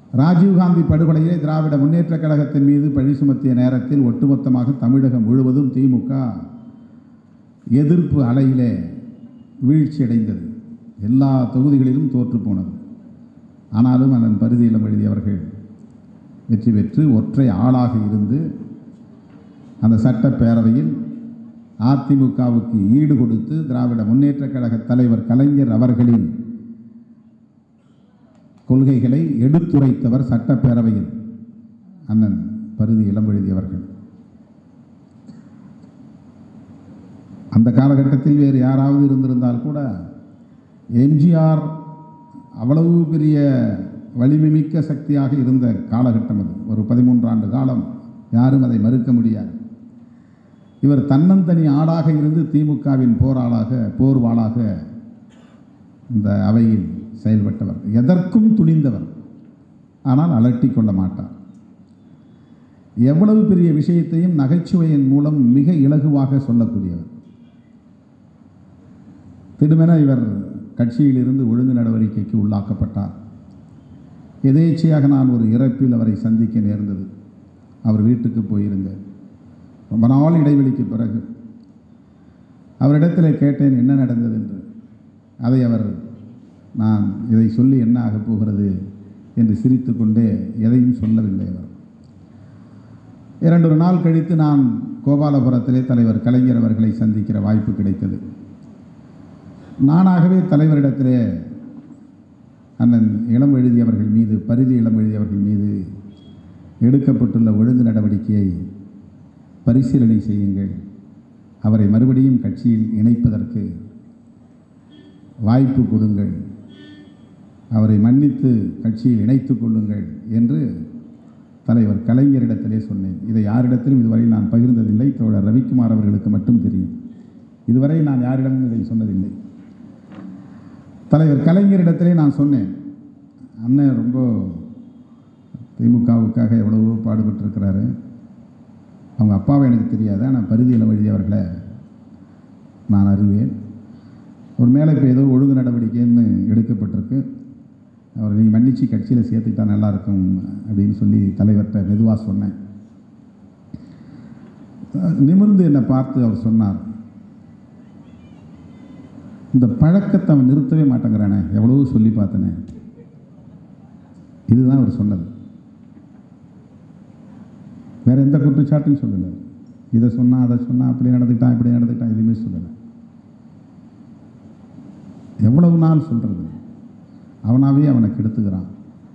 ராஜீவ்காந்தி படுகொலையை திராவிட முன்னேற்றக் கழகத்தின் மீது பழி சுமத்திய நேரத்தில் ஒட்டுமொத்தமாக தமிழகம் முழுவதும் திமுக எதிர்ப்பு அலையிலே வீழ்ச்சியடைந்தது எல்லா தொகுதிகளிலும் தோற்று போனது ஆனாலும் அதன் பரிதியிலம் எழுதியவர்கள் வெற்றி பெற்று ஒற்றை ஆளாக இருந்து அந்த சட்டப்பேரவையில் அதிமுகவுக்கு ஈடு கொடுத்து திராவிட முன்னேற்றக் கழக தலைவர் கலைஞர் அவர்களின் கொள்கைகளை எடுத்துரைத்தவர் சட்டப்பேரவையில் அண்ணன் பருதி இளம் எழுதியவர்கள் அந்த காலகட்டத்தில் வேறு யாராவது இருந்திருந்தால் கூட எம்ஜிஆர் அவ்வளவு பெரிய வலிமை மிக்க சக்தியாக இருந்த காலகட்டம் அது ஒரு பதிமூன்று ஆண்டு காலம் யாரும் அதை மறுக்க முடியாது இவர் தன்னந்தனி ஆளாக இருந்து திமுகவின் போராளாக போர்வாளாக இந்த அவையில் செயல்பட்டவர் எதற்கும் துணிந்தவர் ஆனால் அலட்டி கொள்ள மாட்டார் எவ்வளவு பெரிய விஷயத்தையும் நகைச்சுவையின் மூலம் மிக இலகுவாக சொல்லக்கூடியவர் திடுமென இவர் கட்சியிலிருந்து ஒழுங்கு நடவடிக்கைக்கு உள்ளாக்கப்பட்டார் எதேச்சையாக நான் ஒரு இறப்பில் அவரை சந்திக்க நேர்ந்தது அவர் வீட்டுக்கு போயிருங்க ரொம்ப நாள் இடைவெளிக்கு பிறகு அவரிடத்தில் கேட்டேன் என்ன நடந்தது என்று அதை அவர் நான் இதை சொல்லி என்ன ஆகப் போகிறது என்று சிரித்துக்கொண்டே எதையும் சொல்லவில்லை அவர் இரண்டொரு நாள் கழித்து நான் கோபாலபுரத்திலே தலைவர் கலைஞர் அவர்களை சந்திக்கிற வாய்ப்பு கிடைத்தது நானாகவே தலைவரிடத்திலே அண்ணன் இளம் எழுதியவர்கள் மீது பரிதி இளம் எழுதியவர்கள் மீது எடுக்கப்பட்டுள்ள ஒழுங்கு நடவடிக்கையை பரிசீலனை செய்யுங்கள் அவரை மறுபடியும் கட்சியில் இணைப்பதற்கு வாய்ப்பு கொடுங்கள் அவரை மன்னித்து கட்சியில் இணைத்துக் கொள்ளுங்கள் என்று தலைவர் கலைஞரிடத்திலே சொன்னேன் இதை யாரிடத்திலும் இதுவரை நான் பகிர்ந்ததில்லை தோழர் ரவிக்குமார் அவர்களுக்கு மட்டும் தெரியும் இதுவரை நான் யாரிடமும் இதை சொன்னதில்லை தலைவர் கலைஞரிடத்திலே நான் சொன்னேன் அண்ணன் ரொம்ப திமுகவுக்காக எவ்வளவோ பாடுபட்டிருக்கிறாரு அவங்க அப்பாவை எனக்கு தெரியாது ஆனால் பரிதியில் எழுதியவர்களை நான் அறிவேன் ஒரு மேலே இப்போ ஏதோ ஒழுங்கு நடவடிக்கைன்னு எடுக்கப்பட்டிருக்கு அவர் நீங்கள் மன்னிச்சு கட்சியில் சேர்த்துக்கிட்டா நல்லா இருக்கும் அப்படின்னு சொல்லி தலைவர்கிட்ட மெதுவாக சொன்னேன் நிமிர்ந்து என்னை பார்த்து அவர் சொன்னார் இந்த பழக்கத்தை அவன் நிறுத்தவே மாட்டேங்கிறானே எவ்வளவோ சொல்லி பார்த்தனே இதுதான் அவர் சொன்னது வேற எந்த குற்றச்சாட்டும் சொல்லலை இதை சொன்னா அதை சொன்னா அப்படி நடந்துக்கிட்டான் இப்படி நடந்துக்கிட்டான் எதுவுமே சொல்லலை எவ்வளவு நாள் சொல்றது அவனாவே அவனை கெடுத்துக்கிறான்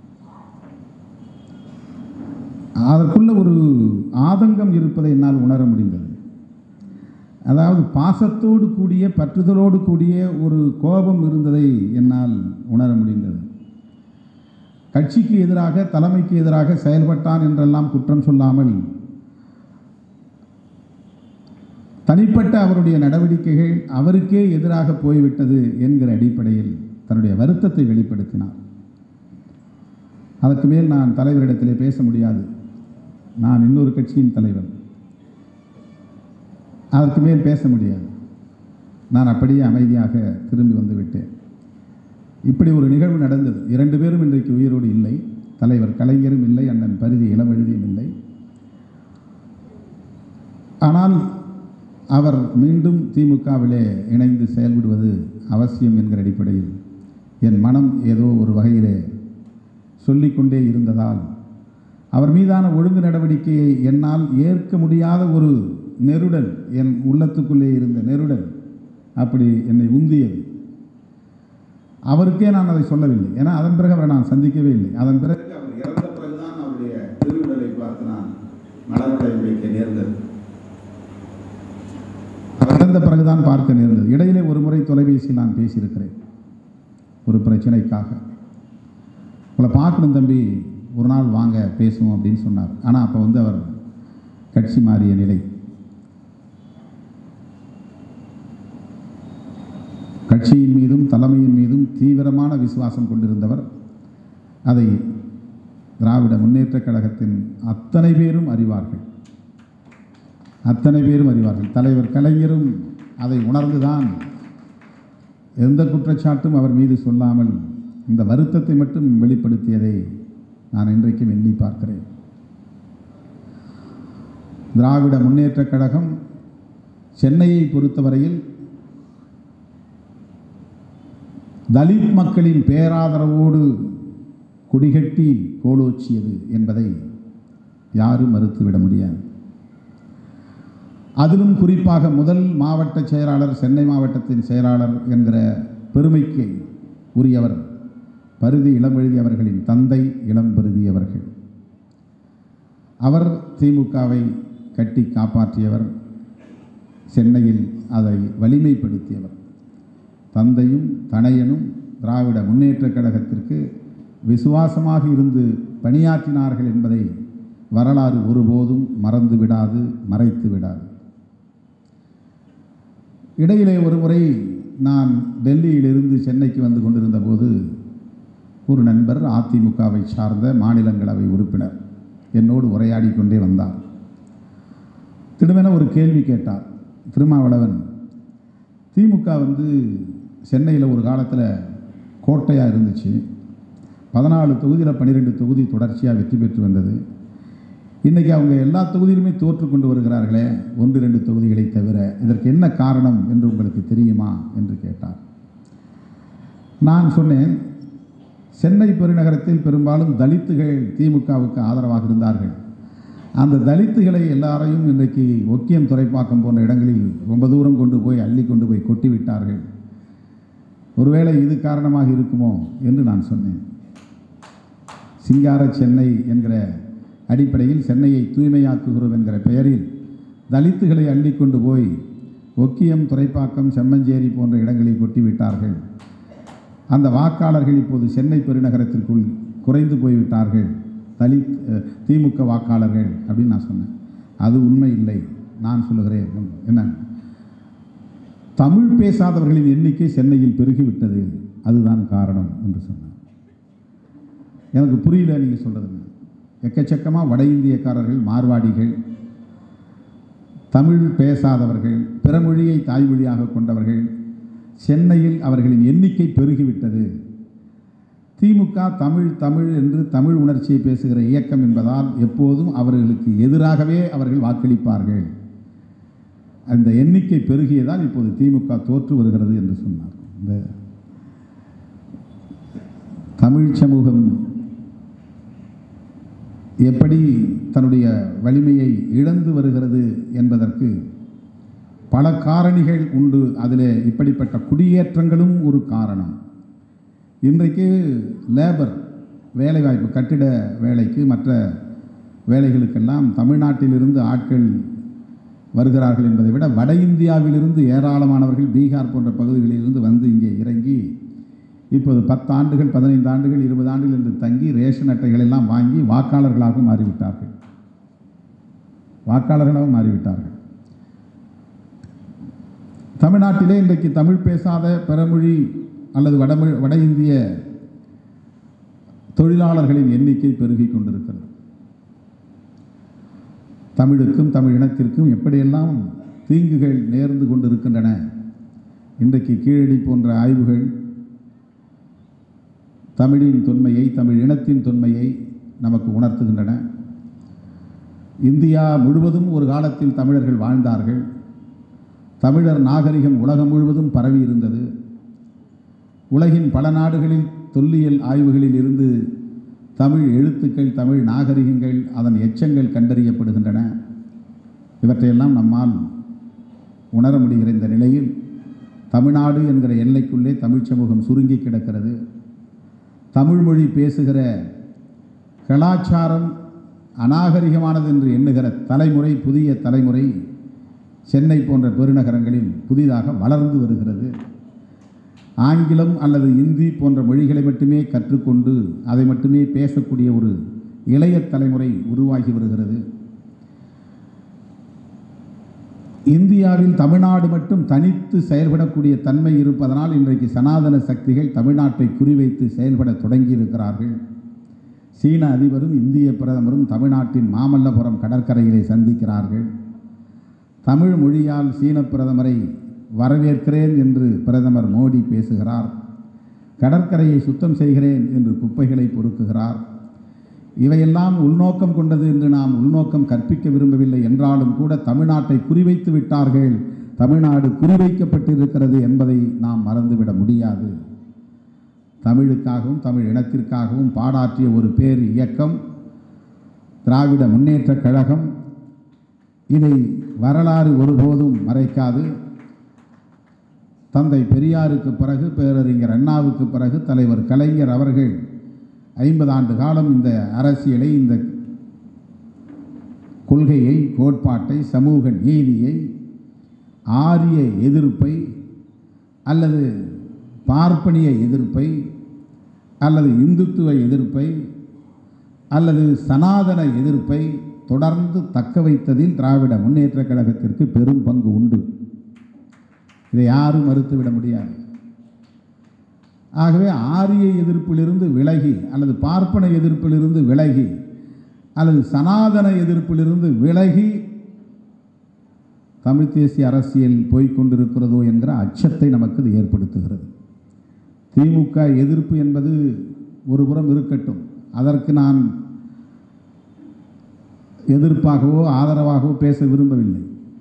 அதற்குள்ள ஒரு ஆதங்கம் இருப்பதை என்னால் உணர முடிந்தது அதாவது பாசத்தோடு கூடிய பற்றுதலோடு கூடிய ஒரு கோபம் இருந்ததை என்னால் உணர முடிந்தது கட்சிக்கு எதிராக தலைமைக்கு எதிராக செயல்பட்டான் என்றெல்லாம் குற்றம் சொல்லாமல் தனிப்பட்ட அவருடைய நடவடிக்கைகள் அவருக்கே எதிராக போய்விட்டது என்கிற அடிப்படையில் தன்னுடைய வருத்தத்தை வெளிப்படுத்தினார் அதற்கு மேல் நான் தலைவரிடத்திலே பேச முடியாது நான் இன்னொரு கட்சியின் தலைவர் அதற்கு மேல் பேச முடியாது நான் அப்படியே அமைதியாக திரும்பி வந்து விட்டேன் இப்படி ஒரு நிகழ்வு நடந்தது இரண்டு பேரும் இன்றைக்கு உயிரோடு இல்லை தலைவர் கலைஞரும் இல்லை அண்ணன் பரிதி இளவெழுதியும் இல்லை ஆனால் அவர் மீண்டும் திமுகவிலே இணைந்து செயல்படுவது அவசியம் என்கிற அடிப்படையில் என் மனம் ஏதோ ஒரு வகையிலே சொல்லிக்கொண்டே இருந்ததால் அவர் மீதான ஒழுங்கு நடவடிக்கையை என்னால் ஏற்க முடியாத ஒரு நெருடல் என் உள்ளத்துக்குள்ளே இருந்த நெருடல் அப்படி என்னை உந்தியது அவருக்கே நான் அதை சொல்லவில்லை ஏன்னா அதன் பிறகு அவரை நான் சந்திக்கவே இல்லை அதன் பிறகு அவர் இறந்த பிறகுதான் அவருடைய திருவிடலை பார்த்து நான் மலர்வடை வைக்க நேர்ந்தது அவர் இறந்த பிறகுதான் பார்க்க நேர்ந்தது இடையிலே ஒரு முறை தொலைபேசியில் நான் பேசியிருக்கிறேன் ஒரு பிரச்சனைக்காக உங்களை பார்க்கணும் தம்பி ஒரு நாள் வாங்க பேசுவோம் அப்படின்னு சொன்னார் ஆனால் அப்போ வந்து அவர் கட்சி மாறிய நிலை கட்சியின் மீதும் தலைமையின் மீதும் தீவிரமான விசுவாசம் கொண்டிருந்தவர் அதை திராவிட முன்னேற்றக் கழகத்தின் அத்தனை பேரும் அறிவார்கள் அத்தனை பேரும் அறிவார்கள் தலைவர் கலைஞரும் அதை உணர்ந்துதான் எந்த குற்றச்சாட்டும் அவர் மீது சொல்லாமல் இந்த வருத்தத்தை மட்டும் வெளிப்படுத்தியதை நான் இன்றைக்கும் எண்ணி பார்க்கிறேன் திராவிட முன்னேற்றக் கழகம் சென்னையை பொறுத்தவரையில் தலித் மக்களின் பேராதரவோடு குடிகட்டி கோலோச்சியது என்பதை யாரும் மறுத்துவிட முடியாது அதிலும் குறிப்பாக முதல் மாவட்ட செயலாளர் சென்னை மாவட்டத்தின் செயலாளர் என்கிற பெருமைக்கு உரியவர் பருதி இளம்பெழுதி அவர்களின் தந்தை இளம்பெருதி அவர்கள் அவர் திமுகவை கட்டி காப்பாற்றியவர் சென்னையில் அதை வலிமைப்படுத்தியவர் தந்தையும் தனையனும் திராவிட முன்னேற்றக் கழகத்திற்கு விசுவாசமாக இருந்து பணியாற்றினார்கள் என்பதை வரலாறு ஒருபோதும் மறந்து விடாது மறைத்து விடாது இடையிலே ஒரு முறை நான் டெல்லியிலிருந்து சென்னைக்கு வந்து கொண்டிருந்த போது ஒரு நண்பர் அதிமுகவை சார்ந்த மாநிலங்களவை உறுப்பினர் என்னோடு உரையாடி கொண்டே வந்தார் திடுமென ஒரு கேள்வி கேட்டார் திருமாவளவன் திமுக வந்து சென்னையில் ஒரு காலத்தில் கோட்டையாக இருந்துச்சு பதினாலு தொகுதியில் பன்னிரெண்டு தொகுதி தொடர்ச்சியாக வெற்றி பெற்று வந்தது இன்றைக்கி அவங்க எல்லா தொகுதியிலுமே தோற்று கொண்டு வருகிறார்களே ஒன்று ரெண்டு தொகுதிகளை தவிர இதற்கு என்ன காரணம் என்று உங்களுக்கு தெரியுமா என்று கேட்டார் நான் சொன்னேன் சென்னை பெருநகரத்தில் பெரும்பாலும் தலித்துகள் திமுகவுக்கு ஆதரவாக இருந்தார்கள் அந்த தலித்துகளை எல்லாரையும் இன்றைக்கு ஒக்கியம் துறைப்பாக்கம் போன்ற இடங்களில் ரொம்ப தூரம் கொண்டு போய் அள்ளி கொண்டு போய் கொட்டி விட்டார்கள் ஒருவேளை இது காரணமாக இருக்குமோ என்று நான் சொன்னேன் சிங்கார சென்னை என்கிற அடிப்படையில் சென்னையை தூய்மையாக்குகிறோம் என்கிற பெயரில் தலித்துகளை அள்ளி கொண்டு போய் ஒக்கியம் துறைப்பாக்கம் செம்மஞ்சேரி போன்ற இடங்களில் கொட்டிவிட்டார்கள் அந்த வாக்காளர்கள் இப்போது சென்னை பெருநகரத்திற்குள் குறைந்து போய்விட்டார்கள் தலித் அஹ், திமுக வாக்காளர்கள் அப்படின்னு நான் சொன்னேன் அது உண்மை இல்லை நான் சொல்லுகிறேன் என்ன தமிழ் பேசாதவர்களின் எண்ணிக்கை சென்னையில் பெருகிவிட்டது அதுதான் காரணம் என்று சொன்னார் எனக்கு புரியல நீங்கள் சொல்கிறதுங்க எக்கச்சக்கமாக வட இந்தியக்காரர்கள் மார்வாடிகள் தமிழ் பேசாதவர்கள் பிற மொழியை தாய்மொழியாக கொண்டவர்கள் சென்னையில் அவர்களின் எண்ணிக்கை பெருகிவிட்டது திமுக தமிழ் தமிழ் என்று தமிழ் உணர்ச்சியை பேசுகிற இயக்கம் என்பதால் எப்போதும் அவர்களுக்கு எதிராகவே அவர்கள் வாக்களிப்பார்கள் அந்த எண்ணிக்கை பெருகியதால் இப்போது திமுக தோற்று வருகிறது என்று சொன்னார் இந்த தமிழ் சமூகம் எப்படி தன்னுடைய வலிமையை இழந்து வருகிறது என்பதற்கு பல காரணிகள் உண்டு அதில் இப்படிப்பட்ட குடியேற்றங்களும் ஒரு காரணம் இன்றைக்கு லேபர் வேலைவாய்ப்பு கட்டிட வேலைக்கு மற்ற வேலைகளுக்கெல்லாம் தமிழ்நாட்டிலிருந்து ஆட்கள் வருகிறார்கள் என்பதை விட வட இந்தியாவிலிருந்து ஏராளமானவர்கள் பீகார் போன்ற பகுதிகளிலிருந்து வந்து இங்கே இறங்கி இப்போது பத்து ஆண்டுகள் பதினைந்து ஆண்டுகள் இருபது ஆண்டுகள் என்று தங்கி ரேஷன் அட்டைகள் எல்லாம் வாங்கி வாக்காளர்களாக மாறிவிட்டார்கள் வாக்காளர்களாக மாறிவிட்டார்கள் தமிழ்நாட்டிலே இன்றைக்கு தமிழ் பேசாத பிறமொழி அல்லது வடமொழி வட இந்திய தொழிலாளர்களின் எண்ணிக்கை பெருகிக் கொண்டிருக்கிறது தமிழுக்கும் தமிழ் இனத்திற்கும் எப்படியெல்லாம் தீங்குகள் நேர்ந்து கொண்டிருக்கின்றன இன்றைக்கு கீழடி போன்ற ஆய்வுகள் தமிழின் தொன்மையை தமிழ் இனத்தின் தொன்மையை நமக்கு உணர்த்துகின்றன இந்தியா முழுவதும் ஒரு காலத்தில் தமிழர்கள் வாழ்ந்தார்கள் தமிழர் நாகரிகம் உலகம் முழுவதும் பரவி இருந்தது உலகின் பல நாடுகளில் தொல்லியல் ஆய்வுகளில் இருந்து தமிழ் எழுத்துக்கள் தமிழ் நாகரிகங்கள் அதன் எச்சங்கள் கண்டறியப்படுகின்றன இவற்றையெல்லாம் நம்மால் உணர முடிகிற இந்த நிலையில் தமிழ்நாடு என்கிற எல்லைக்குள்ளே தமிழ் சமூகம் சுருங்கி கிடக்கிறது தமிழ் மொழி பேசுகிற கலாச்சாரம் அநாகரிகமானது என்று எண்ணுகிற தலைமுறை புதிய தலைமுறை சென்னை போன்ற பெருநகரங்களில் புதிதாக வளர்ந்து வருகிறது ஆங்கிலம் அல்லது இந்தி போன்ற மொழிகளை மட்டுமே கற்றுக்கொண்டு அதை மட்டுமே பேசக்கூடிய ஒரு இளைய தலைமுறை உருவாகி வருகிறது இந்தியாவில் தமிழ்நாடு மட்டும் தனித்து செயல்படக்கூடிய தன்மை இருப்பதனால் இன்றைக்கு சனாதன சக்திகள் தமிழ்நாட்டை குறிவைத்து செயல்பட தொடங்கியிருக்கிறார்கள் சீன அதிபரும் இந்திய பிரதமரும் தமிழ்நாட்டின் மாமல்லபுரம் கடற்கரையிலே சந்திக்கிறார்கள் தமிழ் மொழியால் சீன பிரதமரை வரவேற்கிறேன் என்று பிரதமர் மோடி பேசுகிறார் கடற்கரையை சுத்தம் செய்கிறேன் என்று குப்பைகளை பொறுக்குகிறார் இவையெல்லாம் உள்நோக்கம் கொண்டது என்று நாம் உள்நோக்கம் கற்பிக்க விரும்பவில்லை என்றாலும் கூட தமிழ்நாட்டை குறிவைத்து விட்டார்கள் தமிழ்நாடு குறிவைக்கப்பட்டிருக்கிறது என்பதை நாம் மறந்துவிட முடியாது தமிழுக்காகவும் தமிழ் இனத்திற்காகவும் பாடாற்றிய ஒரு பேர் இயக்கம் திராவிட முன்னேற்றக் கழகம் இதை வரலாறு ஒருபோதும் மறைக்காது தந்தை பெரியாருக்கு பிறகு பேரறிஞர் அண்ணாவுக்கு பிறகு தலைவர் கலைஞர் அவர்கள் ஐம்பது ஆண்டு காலம் இந்த அரசியலை இந்த கொள்கையை கோட்பாட்டை சமூக நீதியை ஆரிய எதிர்ப்பை அல்லது பார்ப்பனிய எதிர்ப்பை அல்லது இந்துத்துவ எதிர்ப்பை அல்லது சனாதன எதிர்ப்பை தொடர்ந்து தக்க வைத்ததில் திராவிட முன்னேற்றக் கழகத்திற்கு பெரும் பங்கு உண்டு இதை யாரும் மறுத்துவிட முடியாது ஆகவே ஆரிய எதிர்ப்பிலிருந்து விலகி அல்லது பார்ப்பன எதிர்ப்பிலிருந்து விலகி அல்லது சனாதன எதிர்ப்பிலிருந்து விலகி தமிழ் தேசிய அரசியல் போய்க் கொண்டிருக்கிறதோ என்கிற அச்சத்தை நமக்கு இது ஏற்படுத்துகிறது திமுக எதிர்ப்பு என்பது ஒருபுறம் இருக்கட்டும் அதற்கு நான் எதிர்ப்பாகவோ ஆதரவாகவோ பேச விரும்பவில்லை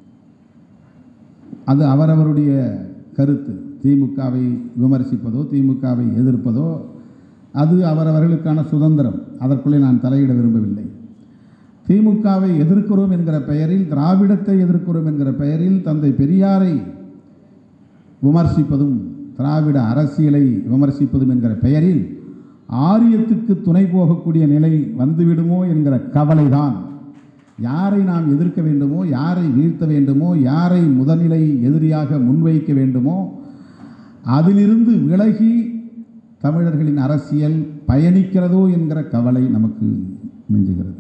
அது அவரவருடைய கருத்து திமுகவை விமர்சிப்பதோ திமுகவை எதிர்ப்பதோ அது அவரவர்களுக்கான சுதந்திரம் அதற்குள்ளே நான் தலையிட விரும்பவில்லை திமுகவை எதிர்க்கிறோம் என்கிற பெயரில் திராவிடத்தை எதிர்க்கிறோம் என்கிற பெயரில் தந்தை பெரியாரை விமர்சிப்பதும் திராவிட அரசியலை விமர்சிப்பதும் என்கிற பெயரில் ஆரியத்துக்கு துணை போகக்கூடிய நிலை வந்துவிடுமோ என்கிற கவலைதான் யாரை நாம் எதிர்க்க வேண்டுமோ யாரை வீழ்த்த வேண்டுமோ யாரை முதல்நிலை எதிரியாக முன்வைக்க வேண்டுமோ அதிலிருந்து விலகி தமிழர்களின் அரசியல் பயணிக்கிறதோ என்கிற கவலை நமக்கு மிஞ்சுகிறது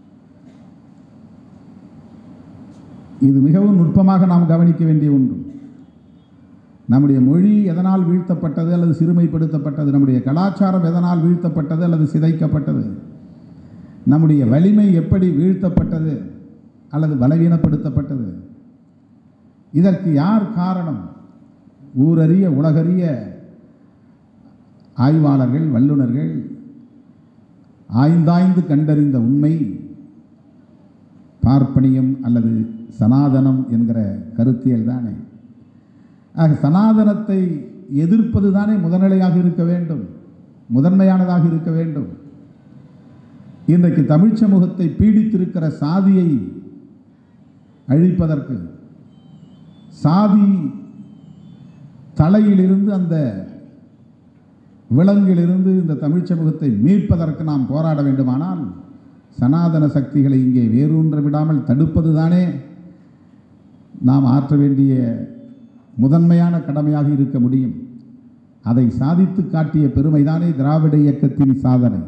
இது மிகவும் நுட்பமாக நாம் கவனிக்க வேண்டிய ஒன்று நம்முடைய மொழி எதனால் வீழ்த்தப்பட்டது அல்லது சிறுமைப்படுத்தப்பட்டது நம்முடைய கலாச்சாரம் எதனால் வீழ்த்தப்பட்டது அல்லது சிதைக்கப்பட்டது நம்முடைய வலிமை எப்படி வீழ்த்தப்பட்டது அல்லது பலவீனப்படுத்தப்பட்டது இதற்கு யார் காரணம் ஊரறிய உலகறிய ஆய்வாளர்கள் வல்லுநர்கள் ஆய்ந்தாய்ந்து கண்டறிந்த உண்மை பார்ப்பனியம் அல்லது சனாதனம் என்கிற கருத்தியல் தானே ஆக சனாதனத்தை எதிர்ப்பது தானே முதல்நிலையாக இருக்க வேண்டும் முதன்மையானதாக இருக்க வேண்டும் இன்றைக்கு தமிழ் சமூகத்தை பீடித்திருக்கிற சாதியை அழிப்பதற்கு சாதி தலையிலிருந்து அந்த விலங்கிலிருந்து இந்த தமிழ் சமூகத்தை மீட்பதற்கு நாம் போராட வேண்டுமானால் சனாதன சக்திகளை இங்கே வேரூன்ற விடாமல் தடுப்பது தானே நாம் ஆற்ற வேண்டிய முதன்மையான கடமையாக இருக்க முடியும் அதை சாதித்து காட்டிய பெருமைதானே திராவிட இயக்கத்தின் சாதனை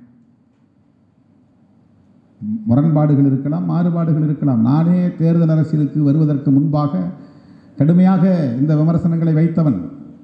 முரண்பாடுகள் இருக்கலாம் மாறுபாடுகள் இருக்கலாம் நானே தேர்தல் அரசியலுக்கு வருவதற்கு முன்பாக கடுமையாக இந்த விமர்சனங்களை வைத்தவன்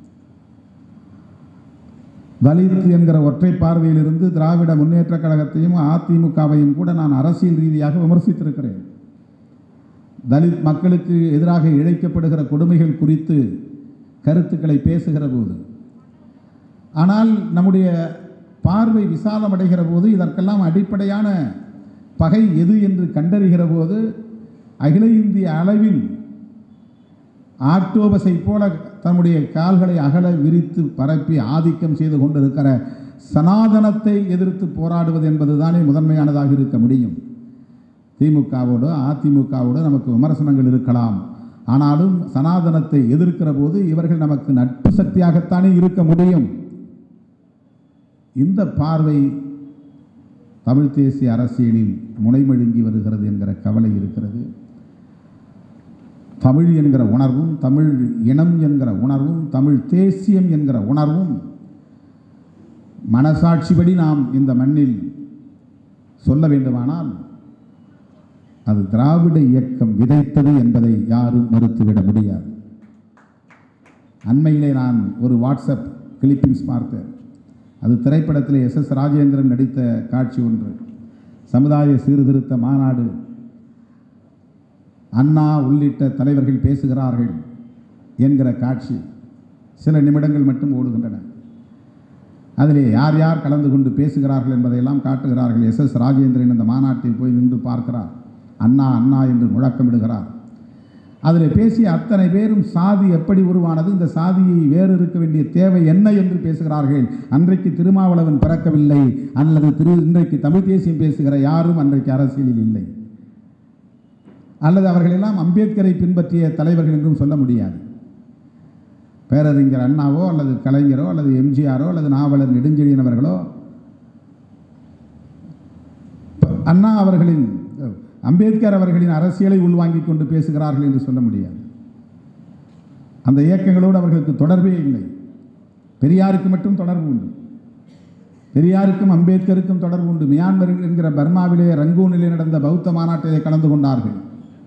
தலித் என்கிற ஒற்றை பார்வையிலிருந்து திராவிட முன்னேற்றக் கழகத்தையும் அதிமுகவையும் கூட நான் அரசியல் ரீதியாக விமர்சித்திருக்கிறேன் தலித் மக்களுக்கு எதிராக இழைக்கப்படுகிற கொடுமைகள் குறித்து கருத்துக்களை பேசுகிற போது ஆனால் நம்முடைய பார்வை விசாலமடைகிற போது இதற்கெல்லாம் அடிப்படையான பகை எது என்று கண்டறிகிற போது அகில இந்திய அளவில் ஆக்டோபஸை போல தன்னுடைய கால்களை அகல விரித்து பரப்பி ஆதிக்கம் செய்து கொண்டிருக்கிற சனாதனத்தை எதிர்த்து போராடுவது என்பதுதானே முதன்மையானதாக இருக்க முடியும் திமுகவோடு அதிமுகவோடு நமக்கு விமர்சனங்கள் இருக்கலாம் ஆனாலும் சனாதனத்தை எதிர்க்கிற போது இவர்கள் நமக்கு நட்பு சக்தியாகத்தானே இருக்க முடியும் இந்த பார்வை தமிழ் தேசிய அரசியலில் முனைமழுங்கி வருகிறது என்கிற கவலை இருக்கிறது தமிழ் என்கிற உணர்வும் தமிழ் இனம் என்கிற உணர்வும் தமிழ் தேசியம் என்கிற உணர்வும் மனசாட்சிப்படி நாம் இந்த மண்ணில் சொல்ல வேண்டுமானால் அது திராவிட இயக்கம் விதைத்தது என்பதை யாரும் மறுத்துவிட முடியாது அண்மையிலே நான் ஒரு வாட்ஸ்அப் கிளிப்பிங்ஸ் பார்த்தேன் அது திரைப்படத்தில் எஸ் எஸ் ராஜேந்திரன் நடித்த காட்சி ஒன்று சமுதாய சீர்திருத்த மாநாடு அண்ணா உள்ளிட்ட தலைவர்கள் பேசுகிறார்கள் என்கிற காட்சி சில நிமிடங்கள் மட்டும் ஓடுகின்றன அதிலே யார் யார் கலந்து கொண்டு பேசுகிறார்கள் என்பதையெல்லாம் காட்டுகிறார்கள் எஸ் எஸ் ராஜேந்திரன் அந்த மாநாட்டில் போய் நின்று பார்க்கிறார் அண்ணா அண்ணா என்று முழக்கமிடுகிறார் அதில் பேசிய அத்தனை பேரும் சாதி எப்படி உருவானது இந்த சாதியை வேறு இருக்க வேண்டிய தேவை என்ன என்று பேசுகிறார்கள் அன்றைக்கு திருமாவளவன் பிறக்கவில்லை அல்லது திரு இன்றைக்கு தமிழ் தேசியம் பேசுகிற யாரும் அன்றைக்கு அரசியலில் இல்லை அல்லது அவர்களெல்லாம் அம்பேத்கரை பின்பற்றிய தலைவர்கள் என்றும் சொல்ல முடியாது பேரறிஞர் அண்ணாவோ அல்லது கலைஞரோ அல்லது எம்ஜிஆரோ அல்லது நாவலர் நெடுஞ்செழியன் அவர்களோ அண்ணா அவர்களின் அம்பேத்கர் அவர்களின் அரசியலை உள்வாங்கிக் கொண்டு பேசுகிறார்கள் என்று சொல்ல முடியாது அந்த இயக்கங்களோடு அவர்களுக்கு தொடர்பே இல்லை பெரியாருக்கு மட்டும் தொடர்பு உண்டு பெரியாருக்கும் அம்பேத்கருக்கும் தொடர்பு உண்டு மியான்மர் என்கிற பர்மாவிலே ரங்கூனிலே நடந்த பௌத்த மாநாட்டிலே கலந்து கொண்டார்கள்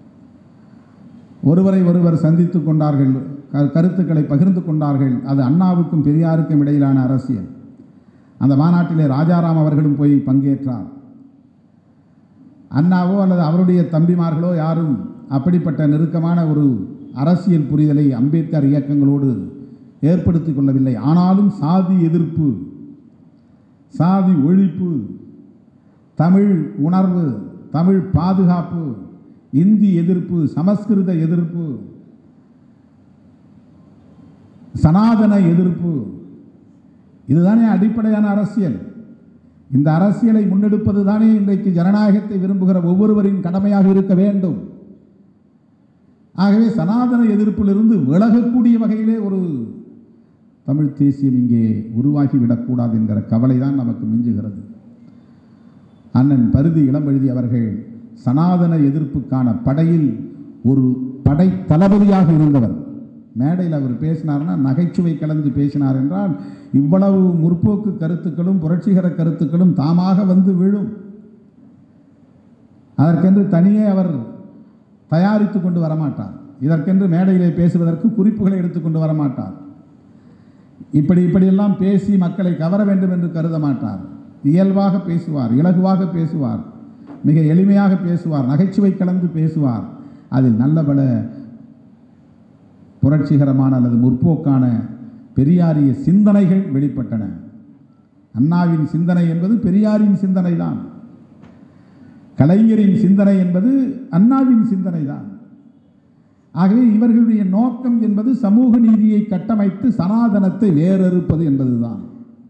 ஒருவரை ஒருவர் சந்தித்துக் கொண்டார்கள் க- கருத்துக்களை பகிர்ந்து கொண்டார்கள் அது அண்ணாவுக்கும் பெரியாருக்கும் இடையிலான அரசியல் அந்த மாநாட்டிலே ராஜாராம் அவர்களும் போய் பங்கேற்றார் அண்ணாவோ அல்லது அவருடைய தம்பிமார்களோ யாரும் அப்படிப்பட்ட நெருக்கமான ஒரு அரசியல் புரிதலை அம்பேத்கர் இயக்கங்களோடு ஏற்படுத்திக் கொள்ளவில்லை ஆனாலும் சாதி எதிர்ப்பு சாதி ஒழிப்பு தமிழ் உணர்வு தமிழ் பாதுகாப்பு இந்தி எதிர்ப்பு சமஸ்கிருத எதிர்ப்பு சனாதன எதிர்ப்பு இதுதானே அடிப்படையான அரசியல் இந்த அரசியலை முன்னெடுப்பது தானே இன்றைக்கு ஜனநாயகத்தை விரும்புகிற ஒவ்வொருவரின் கடமையாக இருக்க வேண்டும் ஆகவே சனாதன எதிர்ப்பிலிருந்து விலகக்கூடிய வகையிலே ஒரு தமிழ் தேசியம் இங்கே உருவாகிவிடக்கூடாது என்கிற கவலை தான் நமக்கு மிஞ்சுகிறது அண்ணன் பருதி இளம்பெழுதி அவர்கள் சனாதன எதிர்ப்புக்கான படையில் ஒரு படை தளபதியாக இருந்தவர் மேடையில் அவர் பேசினார்னா நகைச்சுவை கலந்து பேசினார் என்றால் இவ்வளவு முற்போக்கு கருத்துக்களும் புரட்சிகர கருத்துக்களும் தாமாக வந்து விழும் அதற்கென்று தனியே அவர் தயாரித்து கொண்டு வரமாட்டார் இதற்கென்று மேடையிலே பேசுவதற்கு குறிப்புகளை எடுத்துக்கொண்டு வரமாட்டார் இப்படி இப்படியெல்லாம் பேசி மக்களை கவர வேண்டும் என்று கருத மாட்டார் இயல்பாக பேசுவார் இலகுவாக பேசுவார் மிக எளிமையாக பேசுவார் நகைச்சுவை கலந்து பேசுவார் அதில் நல்ல பல புரட்சிகரமான அல்லது முற்போக்கான பெரியாரிய சிந்தனைகள் வெளிப்பட்டன அண்ணாவின் சிந்தனை என்பது பெரியாரின் சிந்தனை தான் கலைஞரின் சிந்தனை என்பது அண்ணாவின் சிந்தனை தான் ஆகவே இவர்களுடைய நோக்கம் என்பது சமூக நீதியை கட்டமைத்து சனாதனத்தை வேறறுப்பது என்பதுதான்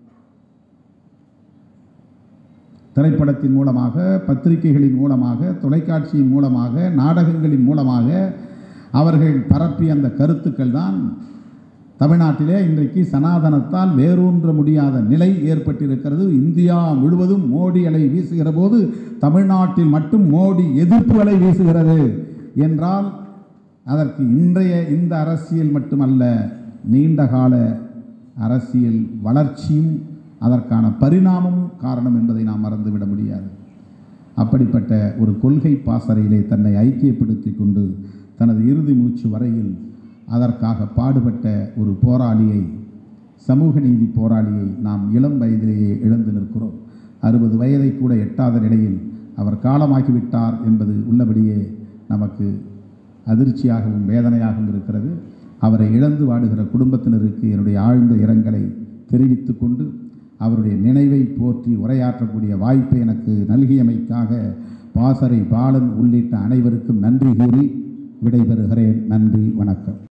திரைப்படத்தின் மூலமாக பத்திரிகைகளின் மூலமாக தொலைக்காட்சியின் மூலமாக நாடகங்களின் மூலமாக அவர்கள் பரப்பிய அந்த கருத்துக்கள் தான் தமிழ்நாட்டிலே இன்றைக்கு சனாதனத்தால் வேரூன்ற முடியாத நிலை ஏற்பட்டிருக்கிறது இந்தியா முழுவதும் மோடி அலை வீசுகிற போது தமிழ்நாட்டில் மட்டும் மோடி எதிர்ப்பு அலை வீசுகிறது என்றால் அதற்கு இன்றைய இந்த அரசியல் மட்டுமல்ல நீண்டகால அரசியல் வளர்ச்சியும் அதற்கான பரிணாமமும் காரணம் என்பதை நாம் மறந்துவிட முடியாது அப்படிப்பட்ட ஒரு கொள்கை பாசறையிலே தன்னை ஐக்கியப்படுத்தி கொண்டு தனது இறுதி மூச்சு வரையில் அதற்காக பாடுபட்ட ஒரு போராளியை சமூக நீதி போராளியை நாம் இளம் வயதிலேயே இழந்து நிற்கிறோம் அறுபது வயதை கூட எட்டாத நிலையில் அவர் காலமாகிவிட்டார் என்பது உள்ளபடியே நமக்கு அதிர்ச்சியாகவும் வேதனையாகவும் இருக்கிறது அவரை இழந்து வாடுகிற குடும்பத்தினருக்கு என்னுடைய ஆழ்ந்த இரங்கலை தெரிவித்துக் கொண்டு அவருடைய நினைவை போற்றி உரையாற்றக்கூடிய வாய்ப்பை எனக்கு நல்கியமைக்காக பாசறை பாலன் உள்ளிட்ட அனைவருக்கும் நன்றி கூறி விடைபெறுகிறேன் நன்றி வணக்கம்